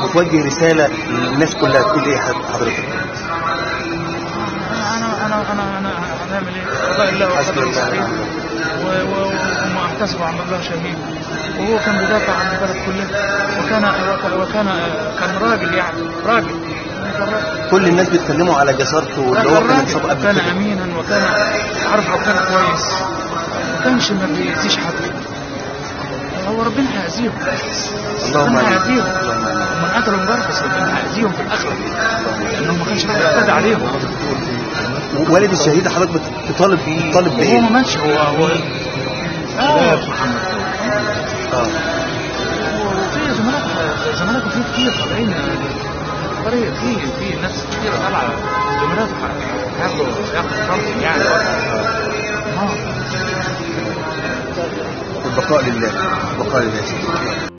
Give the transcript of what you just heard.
توجه رسالة للناس كلها تقول ايه حضرتك؟ انا انا انا انا هنعمل ايه؟ قضاء الله حسبي وقدر الله صحيح ونعم الوكيل. ومحتسب عند الله شهيد وهو كان بيدافع عن البلد كلها وكان وكان وكان كان راجل يعني راجل كان راجل كل الناس بيتكلموا على جسارته واللي هو كان راجل مصاب قبل وكان كده امينا وكان عارف ربنا كويس ما كانش ما بيأذيش حد هو ربنا هيأذيهم اللهم ربنا امين هيأذيهم اللهم امين ومن قتلوا مباركس ربنا هيأذيهم في الاخره لانه ما كانش بيعتدي عليهم والد الشهيد حضرتك بت- بتطالب بيه بتطالب هو بايه؟ ما ماتش هو هو اه اه وفي زملاء زملاء في كتير طالعين طريق في في ناس كتير طالعه زملاء هياخدوا هياخدوا فرض يعني اه البقاء لله البقاء لله